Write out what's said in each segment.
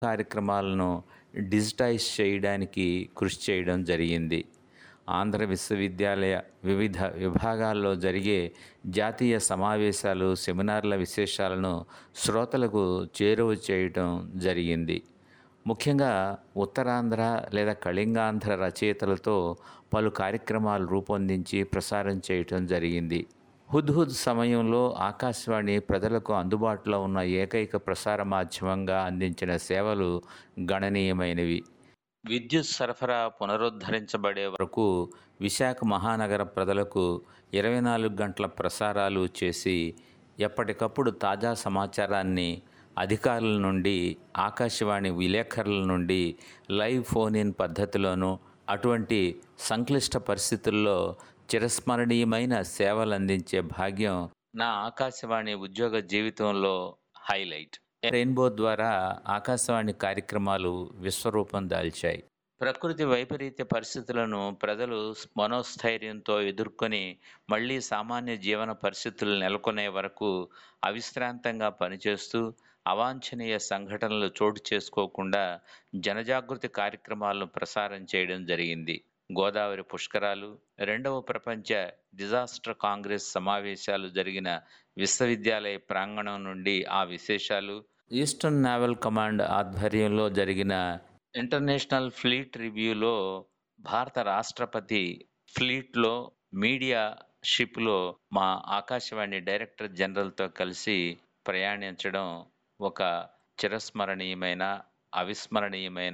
కార్యక్రమాలను డిజిటైజ్ చేయడానికి కృషి చేయడం జరిగింది ఆంధ్ర విశ్వవిద్యాలయ వివిధ విభాగాల్లో జరిగే జాతీయ సమావేశాలు సెమినార్ల విశేషాలను శ్రోతలకు చేరువ చేయడం జరిగింది ముఖ్యంగా ఉత్తరాంధ్ర లేదా కళింగాంధ్ర రచయితలతో పలు కార్యక్రమాలు రూపొందించి ప్రసారం చేయటం జరిగింది హుద్హుద్ సమయంలో ఆకాశవాణి ప్రజలకు అందుబాటులో ఉన్న ఏకైక ప్రసార మాధ్యమంగా అందించిన సేవలు గణనీయమైనవి విద్యుత్ సరఫరా పునరుద్ధరించబడే వరకు విశాఖ మహానగర ప్రజలకు ఇరవై నాలుగు గంటల ప్రసారాలు చేసి ఎప్పటికప్పుడు తాజా సమాచారాన్ని అధికారుల నుండి ఆకాశవాణి విలేకరుల నుండి లైవ్ ఫోన్ ఇన్ పద్ధతిలోనూ అటువంటి సంక్లిష్ట పరిస్థితుల్లో చిరస్మరణీయమైన సేవలు అందించే భాగ్యం నా ఆకాశవాణి ఉద్యోగ జీవితంలో హైలైట్ రెయిన్బో ద్వారా ఆకాశవాణి కార్యక్రమాలు విశ్వరూపం దాల్చాయి ప్రకృతి వైపరీత్య పరిస్థితులను ప్రజలు మనోస్థైర్యంతో ఎదుర్కొని మళ్ళీ సామాన్య జీవన పరిస్థితులు నెలకొనే వరకు అవిశ్రాంతంగా పనిచేస్తూ అవాంఛనీయ సంఘటనలు చోటు చేసుకోకుండా జనజాగృతి కార్యక్రమాలను ప్రసారం చేయడం జరిగింది గోదావరి పుష్కరాలు రెండవ ప్రపంచ డిజాస్టర్ కాంగ్రెస్ సమావేశాలు జరిగిన విశ్వవిద్యాలయ ప్రాంగణం నుండి ఆ విశేషాలు ఈస్టర్న్ నావల్ కమాండ్ ఆధ్వర్యంలో జరిగిన ఇంటర్నేషనల్ ఫ్లీట్ రివ్యూలో భారత రాష్ట్రపతి ఫ్లీట్లో మీడియా షిప్లో మా ఆకాశవాణి డైరెక్టర్ జనరల్తో కలిసి ప్రయాణించడం ఒక చిరస్మరణీయమైన అవిస్మరణీయమైన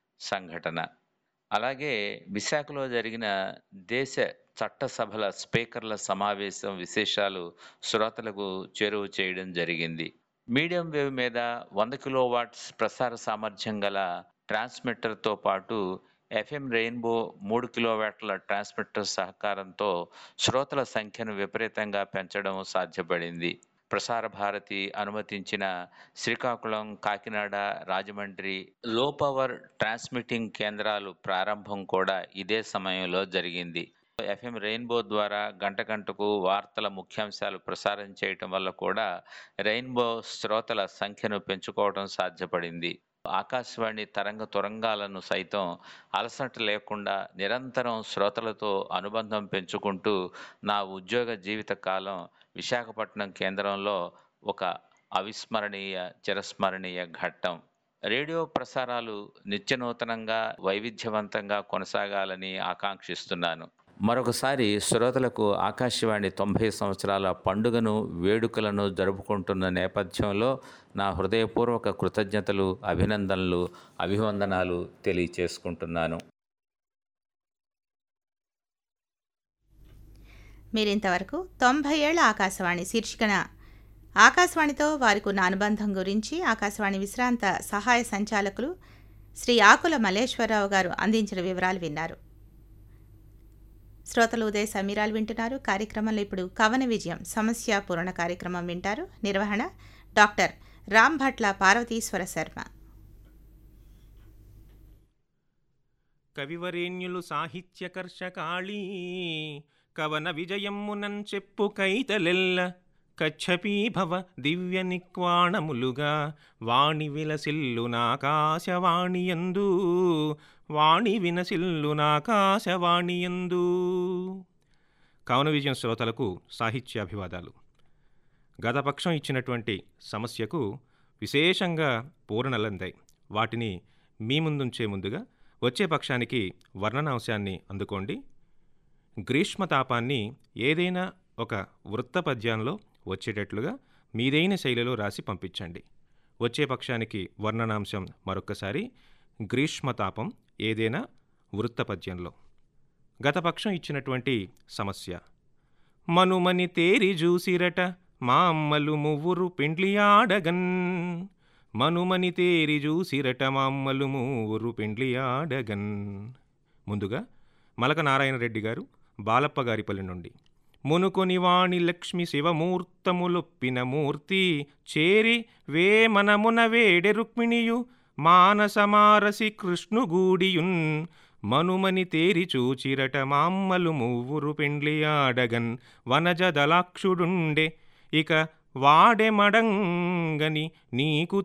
సంఘటన అలాగే విశాఖలో జరిగిన దేశ చట్టసభల స్పీకర్ల సమావేశం విశేషాలు శ్రోతలకు చేరువ చేయడం జరిగింది మీడియం వేవ్ మీద వంద కిలో వాట్స్ ప్రసార సామర్థ్యం గల ట్రాన్స్మిటర్తో పాటు ఎఫ్ఎం రెయిన్బో మూడు కిలోవాట్ల ట్రాన్స్మిటర్ సహకారంతో శ్రోతల సంఖ్యను విపరీతంగా పెంచడం సాధ్యపడింది ప్రసార భారతి అనుమతించిన శ్రీకాకుళం కాకినాడ రాజమండ్రి లో పవర్ ట్రాన్స్మిటింగ్ కేంద్రాలు ప్రారంభం కూడా ఇదే సమయంలో జరిగింది ఎఫ్ఎం రెయిన్బో ద్వారా గంట గంటకు వార్తల ముఖ్యాంశాలు ప్రసారం చేయటం వల్ల కూడా రెయిన్బో శ్రోతల సంఖ్యను పెంచుకోవడం సాధ్యపడింది ఆకాశవాణి తరంగ తొరంగాలను సైతం అలసట లేకుండా నిరంతరం శ్రోతలతో అనుబంధం పెంచుకుంటూ నా ఉద్యోగ జీవిత కాలం విశాఖపట్నం కేంద్రంలో ఒక అవిస్మరణీయ చిరస్మరణీయ ఘట్టం రేడియో ప్రసారాలు నిత్యనూతనంగా వైవిధ్యవంతంగా కొనసాగాలని ఆకాంక్షిస్తున్నాను మరొకసారి శ్రోతలకు ఆకాశవాణి తొంభై సంవత్సరాల పండుగను వేడుకలను జరుపుకుంటున్న నేపథ్యంలో నా హృదయపూర్వక కృతజ్ఞతలు అభినందనలు అభివందనాలు తెలియచేసుకుంటున్నాను మీరింతవరకు తొంభై ఏళ్ల ఆకాశవాణి శీర్షికన ఆకాశవాణితో వారికి ఉన్న అనుబంధం గురించి ఆకాశవాణి విశ్రాంత సహాయ సంచాలకులు శ్రీ ఆకుల మల్లేశ్వరరావు గారు అందించిన వివరాలు విన్నారు శ్రోతలు ఉదయ సమీరాలు వింటున్నారు కార్యక్రమంలో ఇప్పుడు కవన విజయం సమస్య పూరణ కార్యక్రమం వింటారు నిర్వహణ డాక్టర్ రామ్ భట్ల పార్వతీశ్వర శర్మ కవివరేణ్యులు సాహిత్యకర్షకాళీ కవన విజయమ్మునన్ చెప్పు కైతలెల్ల కచ్చపీభవ దివ్య నిక్వాణములుగా వాణి విలసిల్లునాకాశవాణియందు వాణి వినసిల్లునాకాశవాణియందు కవన విజయం శ్రోతలకు సాహిత్యాభివాదాలు గతపక్షం ఇచ్చినటువంటి సమస్యకు విశేషంగా పూరణలందాయి వాటిని మీ ముందుంచే ముందుగా వచ్చే పక్షానికి వర్ణనాంశాన్ని అందుకోండి గ్రీష్మతాపాన్ని ఏదైనా ఒక వృత్తపద్యంలో వచ్చేటట్లుగా మీదైన శైలిలో రాసి పంపించండి వచ్చే పక్షానికి వర్ణనాంశం మరొక్కసారి గ్రీష్మతాపం ఏదైనా వృత్తపద్యంలో గతపక్షం ఇచ్చినటువంటి సమస్య మనుమని తేరి జూసిరట మా అమ్మలు మువ్వురు పెండ్లియాడగన్ మనుమని తేరి జూసిరట మా అమ్మలు మూవురు పెండ్లియాడగన్ ముందుగా మలక నారాయణ రెడ్డి గారు బాలప్ప గారిపల్లి నుండి మునుకొని వాణి లక్ష్మి శివమూర్తములొప్పిన మూర్తి చేరి వేమనమున వేడె రుక్మిణియు మానసమారసి కృష్ణుగూడియున్ మనుమని తేరి చూచిరట మామ్మలు మువ్వురు పెండ్లియాడగన్ వనజ దలాక్షుడుండె ఇక వాడె మడంగని నీకు